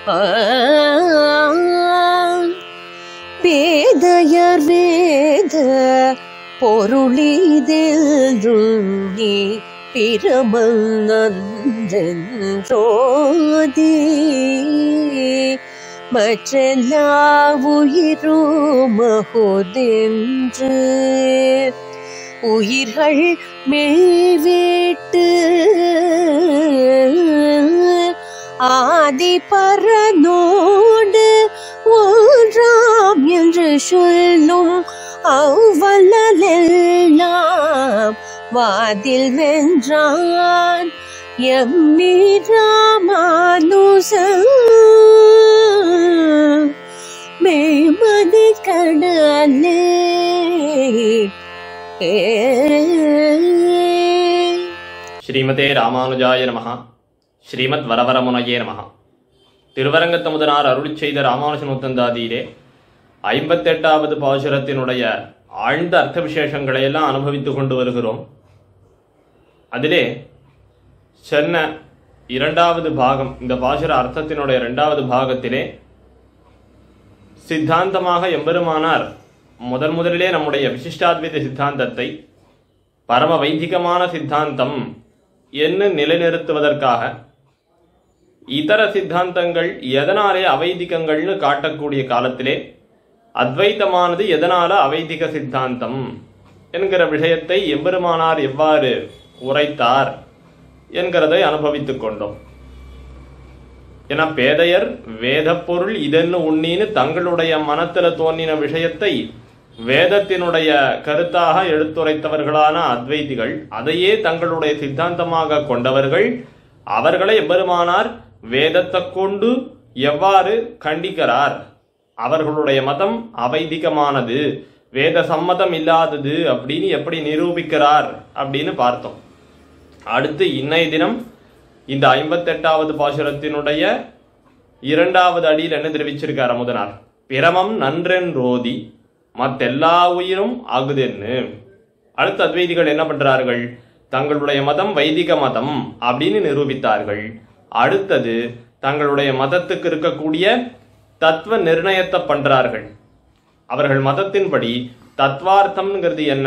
பேதையர் வேத பொருளிதென்றும் நீ பிரமல் நன்றென்றோதி மற்றெல்லா உயிரும் மகோதென்று உயிர்கள் மேல்வேட்டு ஆதி பரனோடு ஒன்றாம் என்று சொல்லும் அவ்வளலெல்லாம் வாதில் வென்றான் எம் ராமானுசன் மேமதி கடலே ஸ்ரீமதே ராமானுஜாய நமஹ ஸ்ரீமத் வரவரமுனையே நமஹ திருவரங்கத்தமுதனார் அருளிச் செய்த ராமானுஜனுத்தந்தாதியிலே ஐம்பத்தெட்டாவது பாசுரத்தினுடைய ஆழ்ந்த அர்த்த விசேஷங்களை எல்லாம் அனுபவித்துக் கொண்டு வருகிறோம் அதிலே சென்ன இரண்டாவது பாகம் இந்த பாசுர அர்த்தத்தினுடைய இரண்டாவது பாகத்திலே சித்தாந்தமாக எம்பெருமானார் முதன் முதலிலே நம்முடைய விசிஷ்டாத்வைத சித்தாந்தத்தை பரம வைதிகமான சித்தாந்தம் என்று நிலைநிறுத்துவதற்காக இதர சித்தாந்தங்கள் எதனாலே அவைதிகங்கள்னு காட்டக்கூடிய காலத்திலே அத்வைத்தமானது எதனால அவைதிக சித்தாந்தம் என்கிற விஷயத்தை எம்பெருமானார் எவ்வாறு உரைத்தார் என்கிறதை அனுபவித்துக் கொண்டோம் என பேதையர் வேதப் பொருள் இதென்னு உண்ணின்னு தங்களுடைய மனத்துல தோன்றின விஷயத்தை வேதத்தினுடைய கருத்தாக எடுத்துரைத்தவர்களான அத்வைதிகள் அதையே தங்களுடைய சித்தாந்தமாக கொண்டவர்கள் அவர்களை எம்பெருமானார் வேதத்தை கொண்டு எவ்வாறு கண்டிக்கிறார் அவர்களுடைய மதம் அவைதிகமானது வேத சம்மதம் இல்லாதது அப்படின்னு எப்படி நிரூபிக்கிறார் அப்படின்னு பார்த்தோம் அடுத்து இன்னைய தினம் இந்த ஐம்பத்தெட்டாவது பாசுரத்தினுடைய இரண்டாவது அடியில் என்ன தெரிவிச்சிருக்கார் அமுதனார் பிரமம் நன்றென்றோதி மத்தெல்லா உயிரும் ஆகுதென்னு அடுத்த அத்வைதிகள் என்ன பண்றார்கள் தங்களுடைய மதம் வைதிக மதம் அப்படின்னு நிரூபித்தார்கள் அடுத்தது தங்களுடைய மதத்துக்கு இருக்கக்கூடிய தத்துவ நிர்ணயத்தை பண்றார்கள் அவர்கள் மதத்தின்படி தத்வார்த்தம்ங்கிறது என்ன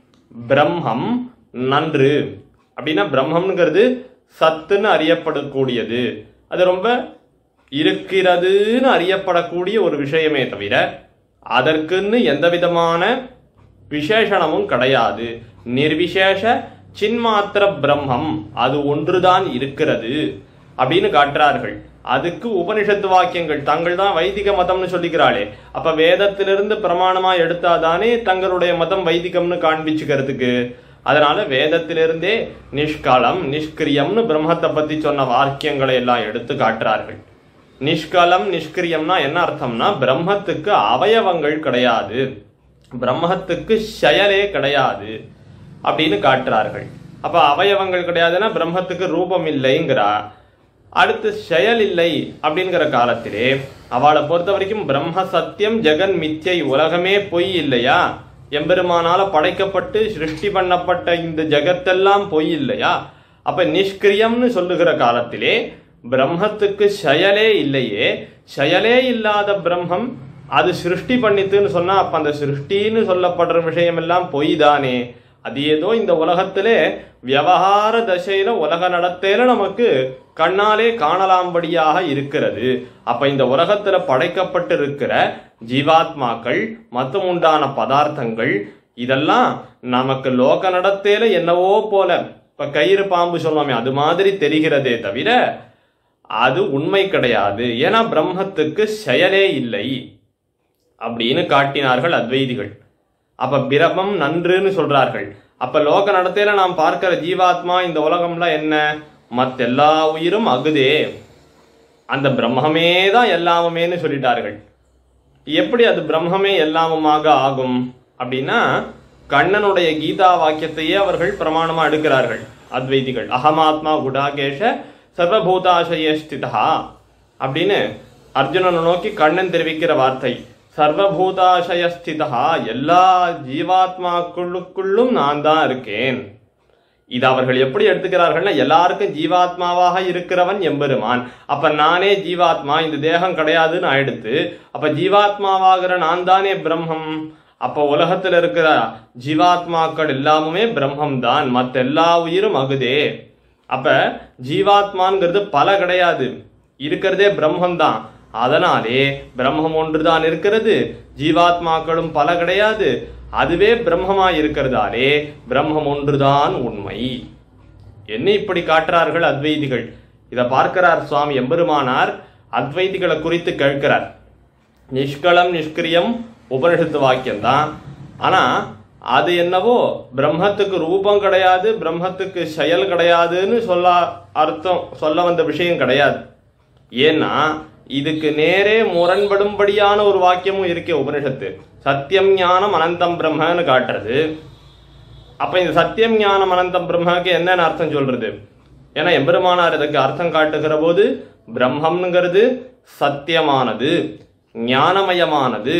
பிரம்மம் நன்று அப்படின்னா பிரம்மம்ங்கிறது சத்துன்னு அறியப்படக்கூடியது அது ரொம்ப இருக்கிறதுன்னு அறியப்படக்கூடிய ஒரு விஷயமே தவிர அதற்குன்னு எந்த விதமான விசேஷணமும் கிடையாது நிர்விசேஷ சின்மாத்திர பிரம்மம் அது ஒன்றுதான் இருக்கிறது அப்படின்னு காட்டுறார்கள் அதுக்கு உபனிஷத்து வாக்கியங்கள் தங்கள் தான் வைதிக மதம்னு சொல்லிக்கிறாளே அப்ப வேதத்திலிருந்து பிரமாணமா எடுத்தாதானே தங்களுடைய மதம் வைதிகம்னு காண்பிச்சுக்கிறதுக்கு அதனால வேதத்திலிருந்தே நிஷ்கலம் நிஷ்கிரியம்னு பிரம்மத்தை பத்தி சொன்ன வாக்கியங்களை எல்லாம் எடுத்து காட்டுறார்கள் நிஷ்கலம் நிஷ்கிரியம்னா என்ன அர்த்தம்னா பிரம்மத்துக்கு அவயவங்கள் கிடையாது பிரம்மத்துக்கு செயலே கிடையாது அப்படின்னு காட்டுறார்கள் அப்ப அவயவங்கள் கிடையாதுன்னா பிரம்மத்துக்கு ரூபம் இல்லைங்கிறா அடுத்து செயல் இல்லை அப்படிங்கிற காலத்திலே அவளை பொறுத்த வரைக்கும் பிரம்ம சத்தியம் ஜெகன் மித்யை உலகமே பொய் இல்லையா எம்பெருமானால படைக்கப்பட்டு சிருஷ்டி பண்ணப்பட்ட இந்த ஜெகத்தெல்லாம் பொய் இல்லையா அப்ப நிஷ்கிரியம்னு சொல்லுகிற காலத்திலே பிரம்மத்துக்கு செயலே இல்லையே செயலே இல்லாத பிரம்மம் அது சிருஷ்டி பண்ணித்துன்னு சொன்னா அப்ப அந்த சிருஷ்டின்னு சொல்லப்படுற விஷயம் எல்லாம் பொய் தானே அது ஏதோ இந்த உலகத்திலே விவகார தசையில உலக நடத்தையில நமக்கு கண்ணாலே காணலாம்படியாக இருக்கிறது அப்ப இந்த உலகத்துல படைக்கப்பட்டு இருக்கிற ஜீவாத்மாக்கள் மற்றும் உண்டான பதார்த்தங்கள் இதெல்லாம் நமக்கு லோக நடத்தையில என்னவோ போல இப்ப கயிறு பாம்பு சொல்லுவோமே அது மாதிரி தெரிகிறதே தவிர அது உண்மை கிடையாது ஏன்னா பிரம்மத்துக்கு செயலே இல்லை அப்படின்னு காட்டினார்கள் அத்வைதிகள் அப்ப பிரமம் நன்றுன்னு சொல்றார்கள் அப்ப லோக நடத்தையில நாம் பார்க்கிற ஜீவாத்மா இந்த உலகம்லாம் என்ன மத்தெல்லா உயிரும் அகுதே அந்த பிரம்மமே தான் எல்லாமுமேன்னு சொல்லிட்டார்கள் எப்படி அது பிரம்மமே எல்லாமுமாக ஆகும் அப்படின்னா கண்ணனுடைய கீதா வாக்கியத்தையே அவர்கள் பிரமாணமா எடுக்கிறார்கள் அத்வைதிகள் அகமாத்மா குடாகேஷ சர்வபூதாசய ஸ்திதா அப்படின்னு அர்ஜுனனை நோக்கி கண்ணன் தெரிவிக்கிற வார்த்தை சர்வபூதாசய ஸ்திதா எல்லா ஜீவாத்மாக்களுக்குள்ளும் நான் தான் இருக்கேன் இது அவர்கள் எப்படி எடுத்துக்கிறார்கள்னா எல்லாருக்கும் ஜீவாத்மாவாக இருக்கிறவன் எம்பெருமான் அப்ப நானே ஜீவாத்மா இந்த தேகம் கிடையாதுன்னு ஆயிடுத்து அப்ப ஜீவாத்மாவாகிற நான் தானே பிரம்மம் அப்ப உலகத்துல இருக்கிற ஜீவாத்மாக்கள் எல்லாமுமே பிரம்மம் தான் மத்த எல்லா உயிரும் அகுதே அப்ப ஜீவாத்மாங்கிறது பல கிடையாது இருக்கிறதே பிரம்மம் தான் அதனாலே பிரம்மம் ஒன்றுதான் இருக்கிறது ஜீவாத்மாக்களும் பல கிடையாது அதுவே பிரம்மமாய் இருக்கிறதாலே பிரம்மம் ஒன்றுதான் உண்மை என்ன இப்படி காட்டுறார்கள் அத்வைதிகள் இதை பார்க்கிறார் சுவாமி எம்பெருமானார் அத்வைதிகளை குறித்து கேட்கிறார் நிஷ்களம் நிஷ்கிரியம் உபனிஷத்து வாக்கியம் தான் ஆனா அது என்னவோ பிரம்மத்துக்கு ரூபம் கிடையாது பிரம்மத்துக்கு செயல் கிடையாதுன்னு சொல்ல அர்த்தம் சொல்ல வந்த விஷயம் கிடையாது ஏன்னா இதுக்கு நேரே முரண்படும்படியான ஒரு வாக்கியமும் இருக்கே உபனிஷத்து சத்தியம் ஞானம் அனந்தம் பிரம்மன்னு காட்டுறது அப்ப இந்த சத்தியம் ஞானம் அனந்தம் பிரம்மக்கு என்னன்னு அர்த்தம் சொல்றது ஏன்னா எம்பெருமானார் இதுக்கு அர்த்தம் காட்டுகிற போது பிரம்மம்ங்கிறது சத்தியமானது ஞானமயமானது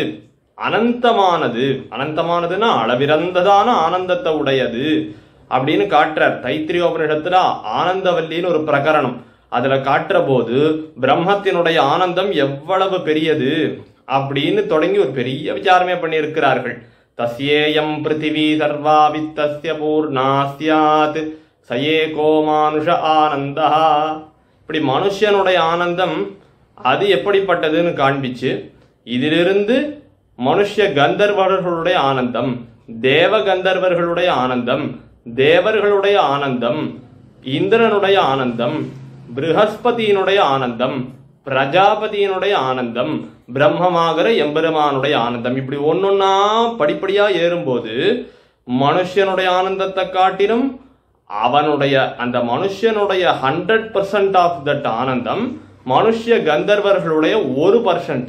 அனந்தமானது அனந்தமானதுன்னா அளவிறந்ததான ஆனந்தத்தை உடையது அப்படின்னு காட்டுறார் தைத்திரியோபனிஷத்துல ஆனந்தவல்லின்னு ஒரு பிரகரணம் அதுல காட்டுற போது பிரம்மத்தினுடைய ஆனந்தம் எவ்வளவு பெரியது அப்படின்னு தொடங்கி ஒரு பெரிய விசாரமே பண்ணியிருக்கிறார்கள் தஸ்யேயம் பிருத்திவி சர்வா வித்தஸ்ய பூர்ணா ஸ்யாத் சயேகோ மானுஷ ஆனந்தா இப்படி மனுஷனுடைய ஆனந்தம் அது எப்படிப்பட்டதுன்னு காண்பிச்சு இதிலிருந்து மனுஷ கந்தர்வர்களுடைய ஆனந்தம் தேவ கந்தர்வர்களுடைய ஆனந்தம் தேவர்களுடைய ஆனந்தம் இந்திரனுடைய ஆனந்தம் ப்ரஹஸ்பதியினுடைய ஆனந்தம் பிரஜாபதியினுடைய ஆனந்தம் பிரம்மமாகிற எம்பெருமானுடைய ஆனந்தம் இப்படி ஒன்னொன்னா படிப்படியா ஏறும்போது மனுஷனுடைய ஆனந்தத்தை காட்டிலும் அவனுடைய அந்த மனுஷனுடைய ஹண்ட்ரட் பர்சன்ட் ஆஃப் தட் ஆனந்தம் மனுஷ கந்தர்வர்களுடைய ஒரு பர்சன்ட்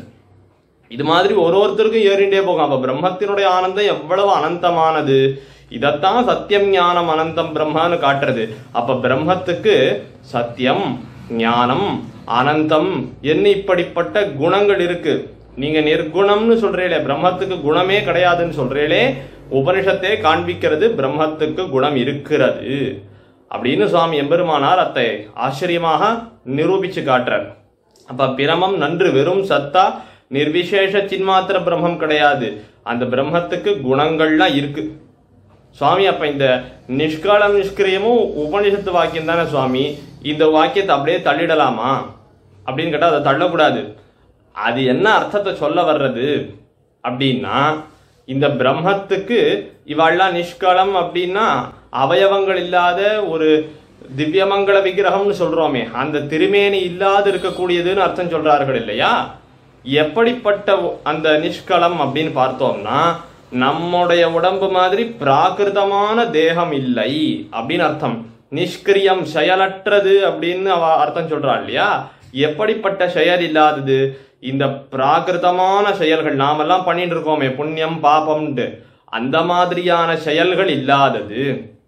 இது மாதிரி ஒரு ஒருத்தருக்கும் ஏறிண்டே போகும் அப்ப பிரம்மத்தினுடைய ஆனந்தம் எவ்வளவு அனந்தமானது இதத்தான் சத்தியம் ஞானம் அனந்தம் பிரம்மன்னு காட்டுறது அப்ப பிரம்மத்துக்கு சத்தியம் ஞானம் அனந்தம் என்ன இப்படிப்பட்ட குணங்கள் இருக்கு நீங்க நிர்குணம்னு சொல்றீங்களே பிரம்மத்துக்கு குணமே கிடையாதுன்னு சொல்றீங்களே உபனிஷத்தே காண்பிக்கிறது பிரம்மத்துக்கு குணம் இருக்கிறது அப்படின்னு சுவாமி எம்பெருமானார் அத்தை ஆச்சரியமாக நிரூபிச்சு காட்டுறார் அப்ப பிரமம் நன்று வெறும் சத்தா நிர்விசேஷ சின்மாத்திர பிரம்மம் கிடையாது அந்த பிரம்மத்துக்கு குணங்கள்லாம் இருக்கு சுவாமி அப்ப இந்த நிஷ்காலம் நிஷ்கிரியமும் உபனிஷத்து வாக்கியம் தானே சுவாமி இந்த வாக்கியத்தை அப்படியே தள்ளிடலாமா அப்படின்னு கேட்டா அதை தள்ளக்கூடாது அது என்ன அர்த்தத்தை சொல்ல வர்றது அப்படின்னா இந்த பிரம்மத்துக்கு இவாள்லாம் நிஷ்கலம் அப்படின்னா அவயவங்கள் இல்லாத ஒரு திவ்யமங்கள விக்கிரகம்னு சொல்றோமே அந்த திருமேனி இல்லாது இருக்கக்கூடியதுன்னு அர்த்தம் சொல்றார்கள் இல்லையா எப்படிப்பட்ட அந்த நிஷ்கலம் அப்படின்னு பார்த்தோம்னா நம்முடைய உடம்பு மாதிரி பிராகிருதமான தேகம் இல்லை அப்படின்னு அர்த்தம் நிஷ்கிரியம் செயலற்றது அப்படின்னு அவ அர்த்தம் சொல்றா இல்லையா எப்படிப்பட்ட செயல் இல்லாதது இந்த பிராகிருதமான செயல்கள் நாமெல்லாம் பண்ணிட்டு இருக்கோமே புண்ணியம் பாபம்ன்ட்டு அந்த மாதிரியான செயல்கள் இல்லாதது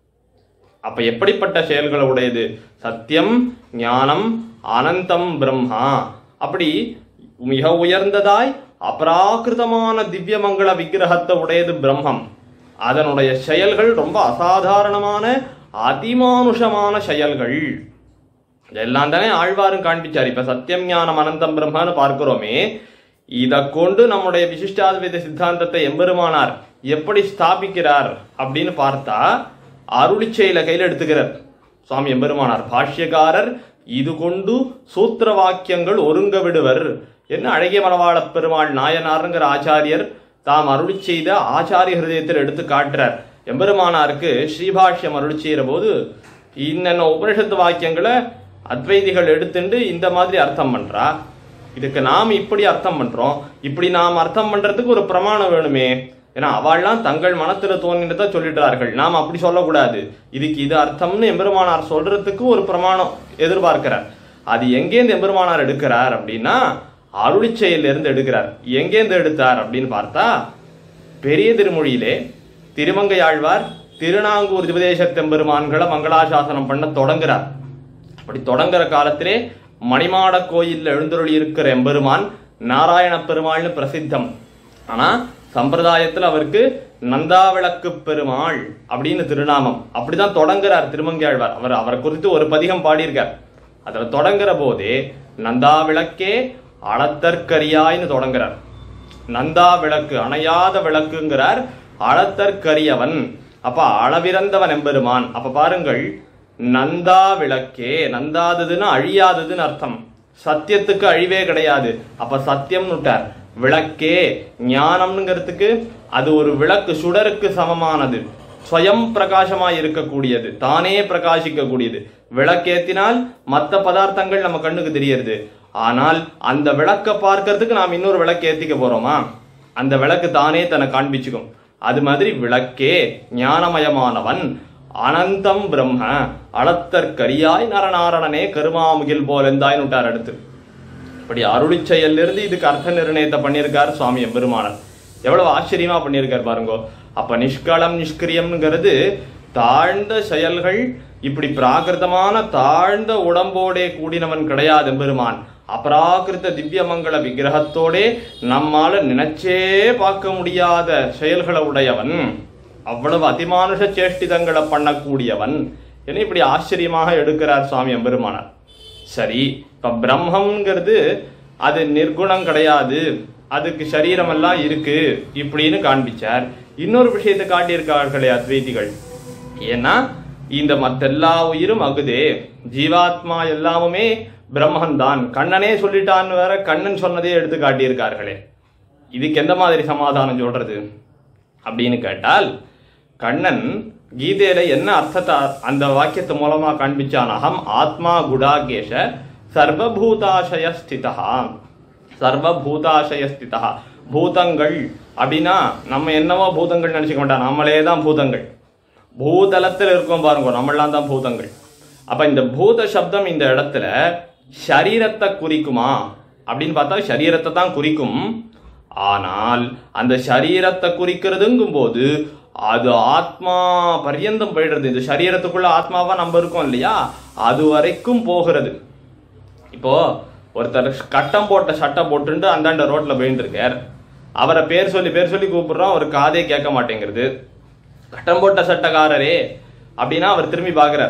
அப்ப எப்படிப்பட்ட செயல்களை உடையது சத்தியம் ஞானம் அனந்தம் பிரம்மா அப்படி மிக உயர்ந்ததாய் அபராகிருதமான திவ்யமங்கள விக்கிரகத்தை உடையது பிரம்மம் அதனுடைய செயல்கள் ரொம்ப அசாதாரணமான அதிமானுஷமான செயல்கள் இதெல்லாம் தானே ஆழ்வாரும் காண்பிச்சார் இப்ப சத்தியம் ஞானம் அனந்தம் பிரம்மான்னு பார்க்கிறோமே இதை கொண்டு நம்முடைய விசிஷ்டாத்வைத சித்தாந்தத்தை எம்பெருமானார் எப்படி ஸ்தாபிக்கிறார் அப்படின்னு பார்த்தா அருளிச்செயல கையில் எடுத்துக்கிறார் சுவாமி எம்பெருமானார் பாஷ்யக்காரர் இது கொண்டு சூத்திர வாக்கியங்கள் ஒருங்க விடுவர் என்ன அழகிய மணவாள பெருமாள் நாயனாருங்கிற ஆச்சாரியர் தாம் அருளி செய்த ஆச்சாரிய ஹிருதயத்தில் எடுத்து காட்டுறார் எம்பெருமானாருக்கு ஸ்ரீபாஷ்யம் அருளி செய்கிற போது இன்னென்ன உபனிஷத்து வாக்கியங்களை அத்வைதிகள் எடுத்துண்டு இந்த மாதிரி அர்த்தம் பண்றா இதுக்கு நாம் இப்படி அர்த்தம் பண்றோம் இப்படி நாம் அர்த்தம் பண்றதுக்கு ஒரு பிரமாணம் வேணுமே ஏன்னா அவள்லாம் தங்கள் மனத்துல தோன்றினதை சொல்லிடுறார்கள் நாம் அப்படி சொல்லக்கூடாது இதுக்கு இது அர்த்தம்னு எம்பெருமானார் சொல்றதுக்கு ஒரு பிரமாணம் எதிர்பார்க்கிறார் அது எங்கேருந்து எம்பெருமானார் எடுக்கிறார் அப்படின்னா அருளிச்செயல்ல இருந்து எடுக்கிறார் எங்கேருந்து எடுத்தார் அப்படின்னு பார்த்தா பெரிய திருமொழியிலே திருமங்கை ஆழ்வார் திருநாங்கூர் திபதேசத்தெம்பெருமான்களை மங்களாசாசனம் பண்ண தொடங்குறார் அப்படி தொடங்குற காலத்திலே மணிமாட கோயில்ல எழுந்தருளி இருக்கிற எம்பெருமான் நாராயண பெருமாள்னு பிரசித்தம் ஆனா சம்பிரதாயத்துல அவருக்கு நந்தாவிளக்கு பெருமாள் அப்படின்னு திருநாமம் அப்படிதான் தொடங்குறார் திருமங்கையாழ்வார் அவர் அவரை குறித்து ஒரு பதிகம் பாடியிருக்கார் அதுல தொடங்குற போதே நந்தாவிளக்கே அளத்தற்கரியாய்னு தொடங்குறார் நந்தா விளக்கு அணையாத விளக்குங்கிறார் அளத்தற்கரியவன் அப்ப அளவிறந்தவன் எம்பெருமான் அப்ப பாருங்கள் நந்தா விளக்கே நந்தாததுன்னு அழியாததுன்னு அர்த்தம் சத்தியத்துக்கு அழிவே கிடையாது அப்ப சத்தியம்னு விட்டார் விளக்கே ஞானம்ங்கிறதுக்கு அது ஒரு விளக்கு சுடருக்கு சமமானது ஸ்வயம் பிரகாசமா இருக்கக்கூடியது தானே பிரகாசிக்க கூடியது விளக்கேத்தினால் மற்ற பதார்த்தங்கள் நம்ம கண்ணுக்கு தெரியறது ஆனால் அந்த விளக்க பார்க்கறதுக்கு நாம் இன்னொரு விளக்கு ஏத்திக்க போறோமா அந்த விளக்கு தானே தன்னை காண்பிச்சுக்கும் அது மாதிரி விளக்கே ஞானமயமானவன் அனந்தம் பிரம்ம அளத்தற்கரியாய் நரநாரணனே கருமாமுகில் போலெந்தாய் விட்டார் அடுத்து இப்படி அருளிச் செயலிருந்து இதுக்கு அர்த்த நிர்ணயத்தை பண்ணியிருக்கார் சுவாமி எம்பெருமானர் எவ்வளவு ஆச்சரியமா பண்ணியிருக்கார் பாருங்கோ அப்ப நிஷ்களம் நிஷ்கிரியம்ங்கிறது தாழ்ந்த செயல்கள் இப்படி பிராகிருதமான தாழ்ந்த உடம்போடே கூடினவன் கிடையாது எம்பெருமான் அபராகிருத திவ்யமங்கள விக்கிரகத்தோடே நம்மால நினைச்சே பார்க்க முடியாத செயல்களை உடையவன் அவ்வளவு அதிமானுஷ சேஷ்டிதங்களை பண்ணக்கூடியவன் என இப்படி ஆச்சரியமாக எடுக்கிறார் சுவாமி எம்பெருமானார் சரி இப்ப பிரம்மம்ங்கிறது அது நிர்குணம் கிடையாது அதுக்கு சரீரம் எல்லாம் இருக்கு இப்படின்னு காண்பிச்சார் இன்னொரு விஷயத்தை காட்டியிருக்கார்களே அத்வைதிகள் ஏன்னா இந்த மத்தெல்லா உயிரும் அகுதே ஜீவாத்மா எல்லாமுமே பிரம்மன் தான் கண்ணனே சொல்லிட்டான்னு வேற கண்ணன் சொன்னதே எடுத்து காட்டியிருக்கார்களே இதுக்கு எந்த மாதிரி சமாதானம் சொல்றது அப்படின்னு கேட்டால் கண்ணன் கீதையில என்ன அர்த்தத்தை அந்த வாக்கியத்து மூலமா காண்பிச்சான் அகம் ஆத்மா குடாகேஷ சர்வபூதாசய ஸ்திதா சர்வபூதாசய ஸ்திதா பூதங்கள் அப்படின்னா நம்ம என்னவோ பூதங்கள் நினைச்சுக்க வேண்டாம் நம்மளே தான் பூதங்கள் பூதலத்தில் இருக்கோம் பாருங்க நம்மளாம் தான் பூதங்கள் அப்ப இந்த பூத சப்தம் இந்த இடத்துல சரீரத்தை குறிக்குமா அப்படின்னு பார்த்தா சரீரத்தை தான் குறிக்கும் ஆனால் அந்த சரீரத்தை குறிக்கிறதுங்கும் போது அது ஆத்மா பரியந்தம் போயிடுறது இந்த சரீரத்துக்குள்ள ஆத்மாவா நம்ம இருக்கோம் இல்லையா அது வரைக்கும் போகிறது இப்போ ஒருத்தர் கட்டம் போட்ட சட்டை போட்டுட்டு அந்தாண்ட ரோட்ல போயிட்டு இருக்கார் அவரை பேர் சொல்லி பேர் சொல்லி கூப்பிடுறோம் அவர் காதே கேட்க மாட்டேங்கிறது கட்டம் போட்ட சட்டக்காரரே அப்படின்னா அவர் திரும்பி பார்க்கிறார்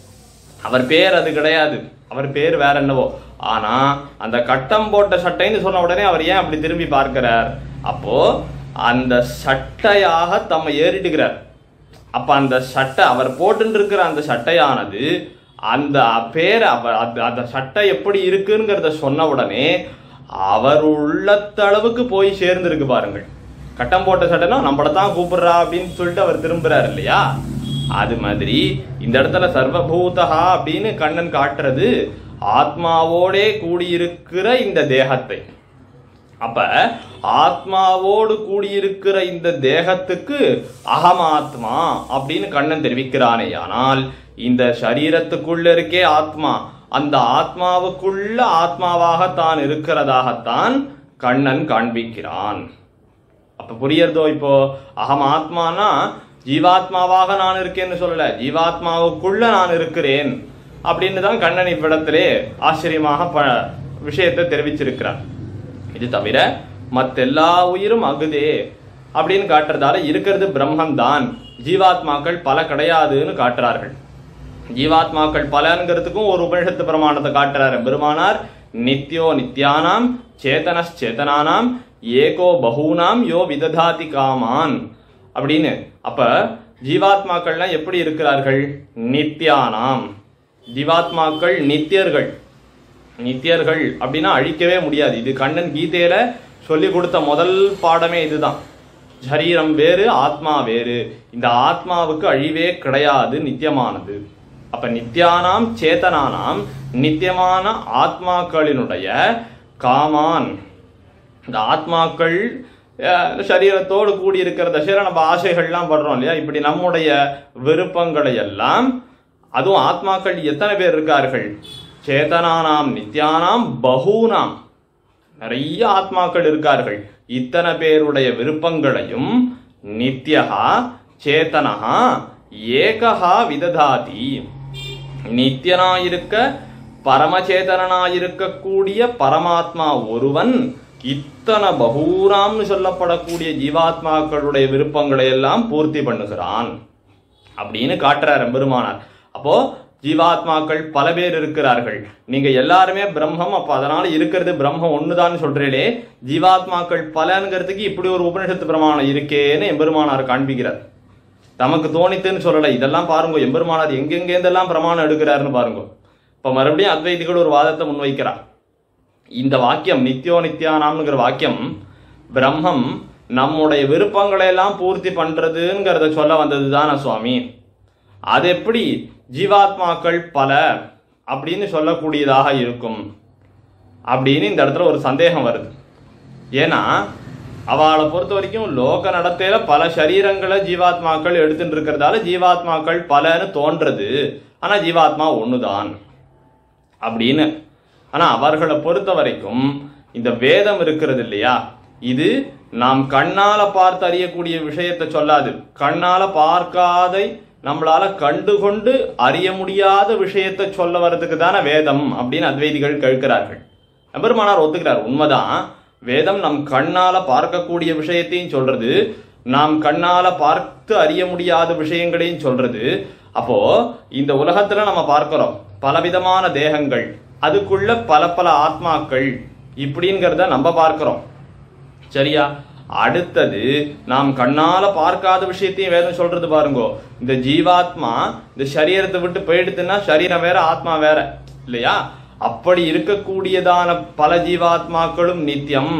அவர் பேர் அது கிடையாது அவர் பேர் வேற என்னவோ ஆனா அந்த கட்டம் போட்ட சட்டைன்னு சொன்ன உடனே அவர் ஏன் அப்படி திரும்பி பார்க்கிறார் அப்போ அந்த சட்டையாக தம்மை ஏறிட்டுக்கிறார் அப்ப அந்த சட்டை அவர் போட்டு இருக்கிற அந்த சட்டையானது அந்த பேர் அவர் அந்த- அந்த சட்டை எப்படி இருக்குங்கிறத சொன்ன உடனே அவர் உள்ளத்தளவுக்கு போய் சேர்ந்திருக்கு பாருங்கள் கட்டம் போட்ட சட்டைனா நம்மளை தான் கூப்பிடுறா அப்படின்னு சொல்லிட்டு அவர் திரும்புறாரு இல்லையா அது மாதிரி இந்த இடத்துல சர்வபூதகா அப்படின்னு கண்ணன் காட்டுறது ஆத்மாவோடே கூடியிருக்கிற இந்த தேகத்தை அப்ப ஆத்மாவோடு கூடியிருக்கிற இந்த தேகத்துக்கு அகமாத்மா அப்படின்னு கண்ணன் தெரிவிக்கிறானே ஆனால் இந்த சரீரத்துக்குள்ள இருக்கே ஆத்மா அந்த ஆத்மாவுக்குள்ள ஆத்மாவாக தான் இருக்கிறதாகத்தான் கண்ணன் காண்பிக்கிறான் அப்ப புரியறதோ இப்போ அகம் ஆத்மானா ஜீவாத்மாவாக நான் இருக்கேன்னு சொல்லல ஜீவாத்மாவுக்குள்ள நான் இருக்கிறேன் அப்படின்னு தான் கண்ணன் இவ்விடத்திலே ஆச்சரியமாக ப விஷயத்தை தெரிவிச்சிருக்கிறார் இது தவிர மத்தெல்லா உயிரும் அகுதே அப்படின்னு காட்டுறதால இருக்கிறது பிரம்மன் தான் ஜீவாத்மாக்கள் பல கிடையாதுன்னு காட்டுறார்கள் ஜீவாத்மாக்கள் பலங்கிறதுக்கும் ஒரு உபனிஷத்து பிரமாணத்தை காட்டுறாரு பெருமானார் நித்யோ நித்யானாம் சேதனச்சேதனானாம் ஏகோ பகூனாம் யோ விததாதி காமான் அப்படின்னு அப்ப ஜீவாத்மாக்கள்லாம் எப்படி இருக்கிறார்கள் நித்யானாம் ஜீவாத்மாக்கள் நித்தியர்கள் நித்தியர்கள் அப்படின்னா அழிக்கவே முடியாது இது கண்ணன் கீதையில சொல்லி கொடுத்த முதல் பாடமே இதுதான் சரீரம் வேறு ஆத்மா வேறு இந்த ஆத்மாவுக்கு அழிவே கிடையாது நித்தியமானது அப்ப நித்யானாம் சேதனானாம் நித்தியமான ஆத்மாக்களினுடைய காமான் இந்த ஆத்மாக்கள் அஹ், சரீரத்தோடு கூடி இருக்கிற தசையில நம்ம ஆசைகள்லாம் படுறோம் இல்லையா இப்படி நம்முடைய விருப்பங்களை எல்லாம் அதுவும் ஆத்மாக்கள் எத்தனை பேர் இருக்கார்கள் சேதனானாம் நித்யானாம் பகூனாம் நிறைய ஆத்மாக்கள் இருக்கார்கள் இத்தனை பேருடைய விருப்பங்களையும் நித்யகா சேதனஹா ஏகஹா விததாதி நித்தியனாயிருக்க பரமச்சேதனாயிருக்க கூடிய பரமாத்மா ஒருவன் இத்தனை பகூராம்னு சொல்லப்படக்கூடிய ஜீவாத்மாக்களுடைய விருப்பங்களை எல்லாம் பூர்த்தி பண்ணுகிறான் அப்படின்னு காட்டுறார் பெருமானார் அப்போ ஜீவாத்மாக்கள் பல பேர் இருக்கிறார்கள் நீங்க எல்லாருமே பிரம்மம் அப்ப அதனால இருக்கிறது பிரம்மம் ஒண்ணுதான் சொல்றீங்களே ஜீவாத்மாக்கள் பலங்கிறதுக்கு இப்படி ஒரு உபனிஷத்து பிரமாணம் இருக்கேன்னு எம்பெருமானார் காண்பிக்கிறார் தமக்கு தோணித்துன்னு சொல்லல இதெல்லாம் பாருங்க எம்பெருமானார் எங்கெங்கேந்தெல்லாம் பிரமாணம் எடுக்கிறாருன்னு பாருங்க இப்ப மறுபடியும் அத்வைதிகள் ஒரு வாதத்தை முன்வைக்கிறார் இந்த வாக்கியம் நித்யோ நித்யானாம்ங்கிற வாக்கியம் பிரம்மம் நம்முடைய விருப்பங்களை எல்லாம் பூர்த்தி பண்றதுங்கிறத சொல்ல வந்தது தானே சுவாமி அது எப்படி ஜீவாத்மாக்கள் பல அப்படின்னு சொல்லக்கூடியதாக இருக்கும் அப்படின்னு இந்த இடத்துல ஒரு சந்தேகம் வருது ஏன்னா அவளை பொறுத்த வரைக்கும் லோக நடத்தையில பல சரீரங்களை ஜீவாத்மாக்கள் எடுத்துட்டு இருக்கிறதால ஜீவாத்மாக்கள் பலன்னு தோன்றது ஆனா ஜீவாத்மா ஒண்ணுதான் அப்படின்னு ஆனா அவர்களை பொறுத்த வரைக்கும் இந்த வேதம் இருக்கிறது இல்லையா இது நாம் கண்ணால பார்த்து அறியக்கூடிய விஷயத்தை சொல்லாது கண்ணால பார்க்காத நம்மளால கண்டுகொண்டு அறிய முடியாத விஷயத்தை சொல்ல வர்றதுக்கு தானே வேதம் அப்படின்னு அத்வைதிகள் கேட்கிறார்கள் எம்பெருமானார் ஒத்துக்கிறார் உண்மைதான் வேதம் நம் கண்ணால பார்க்கக்கூடிய விஷயத்தையும் சொல்றது நாம் கண்ணால பார்த்து அறிய முடியாத விஷயங்களையும் சொல்றது அப்போ இந்த உலகத்துல நம்ம பார்க்கிறோம் பலவிதமான தேகங்கள் அதுக்குள்ள பல பல ஆத்மாக்கள் இப்படிங்கிறத நம்ம பார்க்கிறோம் சரியா அடுத்தது நாம் கண்ணால பார்க்காத விஷயத்தையும் வேதம் சொல்றது பாருங்கோ இந்த ஜீவாத்மா இந்த சரீரத்தை விட்டு போயிடுத்துன்னா சரீரம் வேற ஆத்மா வேற இல்லையா அப்படி இருக்கக்கூடியதான பல ஜீவாத்மாக்களும் நித்தியம்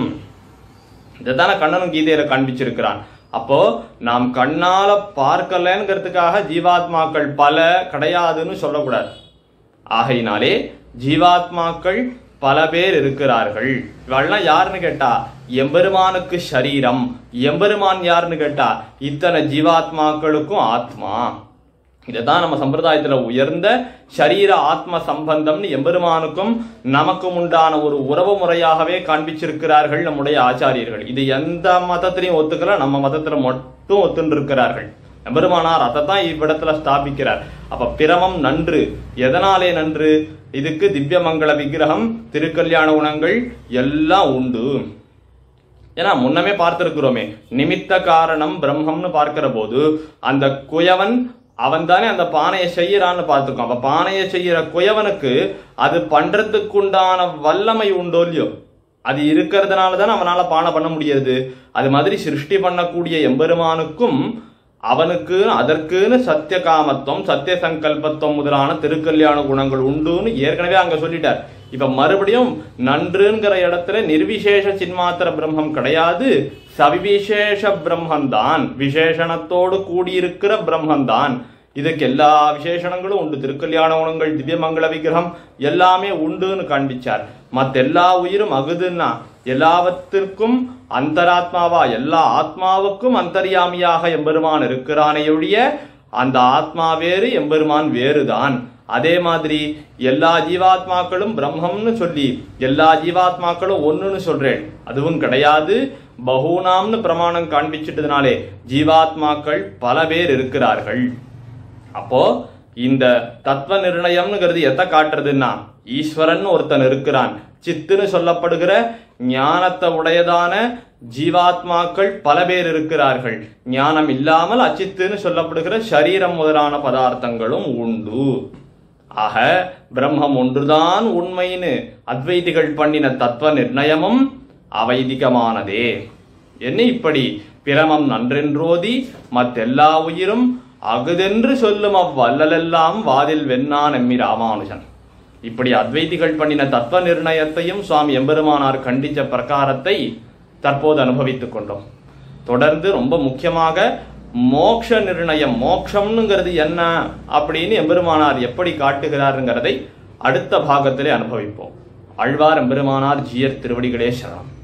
இதைத்தானே கண்ணனும் கீதையில காண்பிச்சிருக்கிறான் அப்போ நாம் கண்ணால பார்க்கலங்கிறதுக்காக ஜீவாத்மாக்கள் பல கிடையாதுன்னு சொல்லக்கூடாது ஆகையினாலே ஜீவாத்மாக்கள் பல பேர் இருக்கிறார்கள் இவெல்லாம் யாருன்னு கேட்டா எம்பெருமானுக்கு சரீரம் எம்பெருமான் யாருன்னு கேட்டா இத்தனை ஜீவாத்மாக்களுக்கும் ஆத்மா இதுதான் நம்ம சம்பிரதாயத்துல உயர்ந்த சரீர ஆத்ம சம்பந்தம்னு எம்பெருமானுக்கும் நமக்கும் உண்டான ஒரு உறவு முறையாகவே காண்பிச்சிருக்கிறார்கள் நம்முடைய ஆச்சாரியர்கள் இது எந்த மதத்திலையும் ஒத்துக்கல நம்ம மதத்துல மட்டும் ஒத்துன்னு இருக்கிறார்கள் எம்பெருமானார் அதைத்தான் இவ்விடத்துல ஸ்தாபிக்கிறார் அப்ப பிரமம் நன்று எதனாலே நன்று இதுக்கு திவ்யமங்கள விக்கிரகம் திருக்கல்யாண குணங்கள் எல்லாம் உண்டு ஏன்னா முன்னமே பார்த்திருக்கிறோமே நிமித்த காரணம் பிரம்மம்னு பார்க்கிற போது அந்த குயவன் அவன் தானே அந்த பானையை செய்யறான்னு பார்த்துருக்கோம் அப்ப பானையை செய்யற குயவனுக்கு அது பண்றதுக்குண்டான வல்லமை உண்டோ இல்லையோ அது இருக்கிறதுனால தானே அவனால பானை பண்ண முடியாது அது மாதிரி சிருஷ்டி பண்ணக்கூடிய எம்பெருமானுக்கும் அவனுக்கு அதற்குன்னு சத்திய காமத்துவம் சத்திய சங்கல்பத்துவம் முதலான திருக்கல்யாண குணங்கள் உண்டுன்னு ஏற்கனவே அங்க சொல்லிட்டார் இப்ப மறுபடியும் நன்றுங்கிற இடத்துல நிர்விசேஷ சின்மாத்திர பிரம்மம் கிடையாது சவிவிசேஷ பிரம்மந்தான் விசேஷணத்தோடு கூடியிருக்கிற பிரம்மந்தான் இதுக்கு எல்லா விசேஷணங்களும் உண்டு திருக்கல்யாண குணங்கள் திவ்யமங்கள விக்கிரகம் எல்லாமே உண்டுன்னு காண்பிச்சார் மத்த எல்லா உயிரும் அகுதுன்னா எல்லாவற்றிற்கும் அந்தராத்மாவா எல்லா ஆத்மாவுக்கும் அந்தர்யாமியாக எம்பெருமான் இருக்கிறானையொழிய அந்த ஆத்மா வேறு எம்பெருமான் வேறுதான் அதே மாதிரி எல்லா ஜீவாத்மாக்களும் பிரம்மம்னு சொல்லி எல்லா ஜீவாத்மாக்களும் ஒண்ணுன்னு சொல்றேன் அதுவும் கிடையாது பகூனாம்னு பிரமாணம் காண்பிச்சிட்டதுனாலே ஜீவாத்மாக்கள் பல பேர் இருக்கிறார்கள் அப்போ இந்த தத்துவ நிர்ணயம்ங்கிறது எதை காட்டுறதுன்னா ஈஸ்வரன் ஒருத்தன் இருக்கிறான் சித்துன்னு சொல்லப்படுகிற ஞானத்தை உடையதான ஜீவாத்மாக்கள் பல பேர் இருக்கிறார்கள் ஞானம் இல்லாமல் அச்சித்துன்னு சொல்லப்படுகிற சரீரம் முதலான பதார்த்தங்களும் உண்டு ஆக பிரம்மம் ஒன்றுதான் உண்மைன்னு அத்வைதிகள் பண்ணின தத்துவ நிர்ணயமும் அவைதிகமானதே என்ன இப்படி பிரமம் நன்றென்றோதி மத்தெல்லா உயிரும் அகுதென்று சொல்லும் அவ்வல்லலெல்லாம் வாதில் வெண்ணான் எம்மி ராமானுஜன் இப்படி அத்வைதிகள் பண்ணின தத்துவ நிர்ணயத்தையும் சுவாமி எம்பெருமானார் கண்டிச்ச பிரகாரத்தை தற்போது அனுபவித்துக் கொண்டோம் தொடர்ந்து ரொம்ப முக்கியமாக மோக்ஷ நிர்ணயம் மோக்ஷம்னுங்கிறது என்ன அப்படின்னு எம்பெருமானார் எப்படி காட்டுகிறாருங்கிறதை அடுத்த பாகத்திலே அனுபவிப்போம் அழ்வார் எம்பெருமானார் ஜியர் திருவடிகளே சரணம்